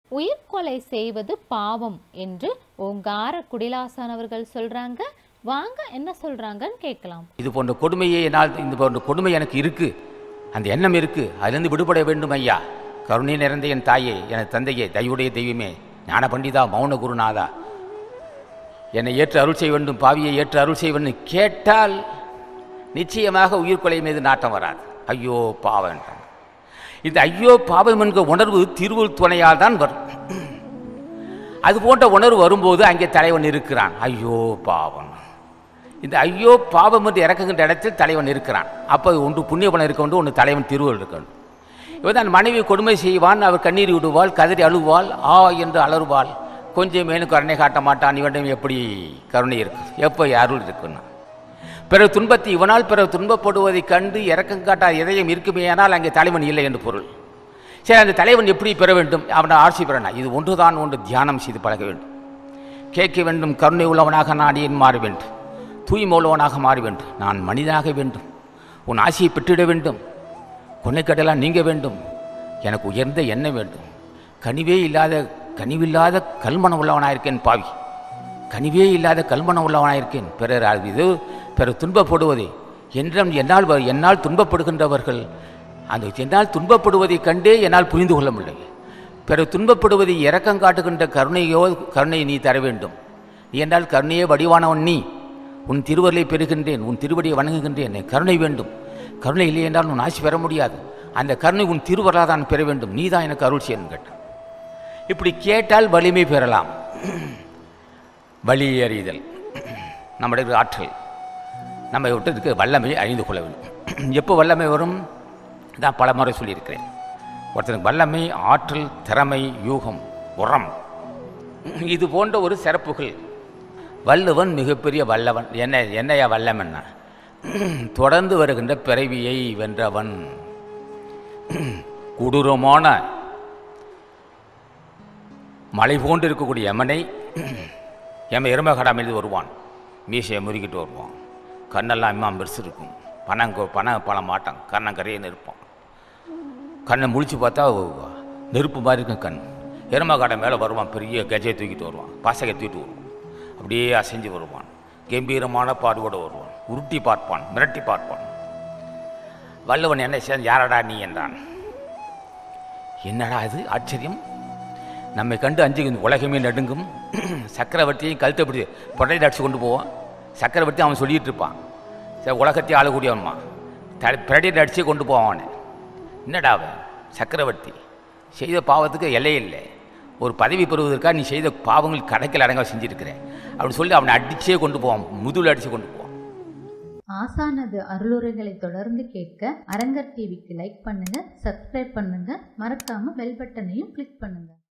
உயிர்கொலை செய்வது பாவம் என்று ஓங்கார குடிலாசன் அவர்கள் சொல்றாங்க வாங்க என்ன சொல்றாங்கன்னு கேட்கலாம் இது போன்ற கொடுமையை என்னால் இந்த போன்ற கொடுமை எனக்கு இருக்கு அந்த எண்ணம் இருக்கு அதிலிருந்து விடுபட வேண்டும் ஐயா கருணை நிறைந்த என் தாயே எனது தந்தையே தயவுடைய தெய்வமே ஞான பண்டிதா மௌன குருநாதா என்னை ஏற்று அருள் செய்ய வேண்டும் பாவியை ஏற்று அருள் செய்ய வேண்டும் கேட்டால் நிச்சயமாக உயிர்கொலை மீது நாட்டம் வராது ஐயோ பாவம் என்றான். இந்த ஐயோ பாவம் என்கிற உணர்வு திருவுள் துணையால் தான் வரும் அது போன்ற உணர்வு வரும்போது அங்கே தலைவன் இருக்கிறான் ஐயோ பாவம் இந்த ஐயோ பாவம் என்று இறக்குகின்ற இடத்தில் தலைவன் இருக்கிறான் அப்போ ஒன்று புண்ணியபலம் இருக்க வேண்டும் ஒன்று தலைவன் திருவள் இருக்க வேண்டும் இவன் தான் மனைவி கொடுமை செய்வான் அவர் கண்ணீர் விடுவாள் கதறி அழுவாள் ஆ என்று அலறுவாள் கொஞ்சம் மேலும் கருணை காட்ட மாட்டான் இவனிடம் எப்படி கருணை இருக்கு எப்போ அருள் இருக்குன்னா பிற துன்பத்தை இவனால் பிற துன்பப்படுவதைக் கண்டு இறக்கம் காட்டாத இதயம் இருக்குமேயானால் அங்கே தலைவன் இல்லை என்று பொருள் சரி அந்த தலைவன் எப்படி பெற வேண்டும் அவனை ஆட்சி பெறனா இது ஒன்றுதான் ஒன்று தியானம் செய்து பழக வேண்டும் கேட்க வேண்டும் கருணை உள்ளவனாக நான் ஏன் மாற வேண்டும் தூய்மை உள்ளவனாக மாற வேண்டும் நான் மனிதனாக வேண்டும் உன் ஆசையை பெற்றிட வேண்டும் கொன்னைக்கடலாம் நீங்க வேண்டும் எனக்கு உயர்ந்த எண்ணம் வேண்டும் கனிவே இல்லாத கனிவில்லாத கல்மனம் உள்ளவனாயிருக்கேன் பாவி கனிவே இல்லாத கல்மனம் உள்ளவனாயிருக்கேன் பிறர் அது இது பிறர் துன்பப்படுவதை என்றும் என்னால் வ- என்னால் துன்பப்படுகின்றவர்கள் அந்த என்னால் துன்பப்படுவதைக் கண்டே என்னால் புரிந்து கொள்ள முடியல பிறர் துன்பப்படுவதை இரக்கம் காட்டுகின்ற கருணையோ கருணை நீ தர வேண்டும் நீ என்றால் கருணையே வடிவானவன் நீ உன் திருவருளை பெறுகின்றேன் உன் திருவடியை வணங்குகின்றேன் எனக்கு கருணை வேண்டும் கருணை இல்லை என்றால் உன் ஆசி பெற முடியாது அந்த கருணை உன் திருவருளால் தான் பெற வேண்டும் நீ தான் எனக்கு அருள் செய்யணும் கேட்டான் இப்படி கேட்டால் வலிமை பெறலாம் வலி அறிதல் நம்முடைய இருக்கிற ஆற்றல் நம்ம விட்டு இருக்க வல்லமையை அறிந்து கொள்ள வேண்டும் எப்போ வல்லமை வரும் தான் பல முறை சொல்லியிருக்கிறேன் ஒருத்தனுக்கு வல்லமை ஆற்றல் திறமை யூகம் உரம் இது போன்ற ஒரு சிறப்புகள் வல்லவன் மிகப்பெரிய வல்லவன் என்ன என்னையா வல்லவன்னா தொடர்ந்து வருகின்ற பிறவியை வென்றவன் கொடூரமான மலை போன்று இருக்கக்கூடிய யமனை யம எருமகடா மீது வருவான் மீசையை முறுக்கிட்டு வருவான் கண்ணெல்லாம் இம்மா பெருசு இருக்கும் பணம் கொ- பணம் பண மாட்டான் கண்ணங்கரையே இருப்பான் கண்ணை முழிச்சு பார்த்தா ஒ- நெருப்பு மாதிரி இருக்கும் கண் எருமகாடை மேலே வருவான் பெரிய கஜையை தூக்கிட்டு வருவான் பாசகை தூக்கிட்டு வருவான் அப்படியே அசைஞ்சு வருவான் கம்பீரமான பாடுவோடு வருவான் உருட்டி பார்ப்பான் மிரட்டி பார்ப்பான் வல்லவன் என்ன செய்ய யாரடா நீ என்றான் என்னடா இது ஆச்சரியம் நம்மை கண்டு அஞ்சு இந்த உலகமே நடுங்கும் சக்கரவர்த்தியையும் கழுத்தை பிடிச்சி புடலை அடிச்சு கொண்டு போவான் சக்கரவர்த்தி அவன் சொல்லிட்டு இருப்பான் சரி உலகத்தை ஆளக்கூடியவன்மா த பிரடையில் அடிச்சே கொண்டு போவான் அவனை என்னடா அவன் சக்கரவர்த்தி செய்த பாவத்துக்கு எல்லை இல்லை ஒரு பதவி பெறுவதற்காக நீ செய்த பாவங்கள் கணக்கில் அடங்க செஞ்சிருக்கிற அப்படின்னு சொல்லி அவனை அடிச்சே கொண்டு போவான் முதுகில் அடிச்சு கொண்டு போவான் ஆசானது அருளுரைகளை தொடர்ந்து கேட்க அரங்கர் டிவிக்கு லைக் பண்ணுங்க சப்ஸ்கிரைப் பண்ணுங்க மறக்காம பெல் பட்டனையும் கிளிக் பண்ணுங்க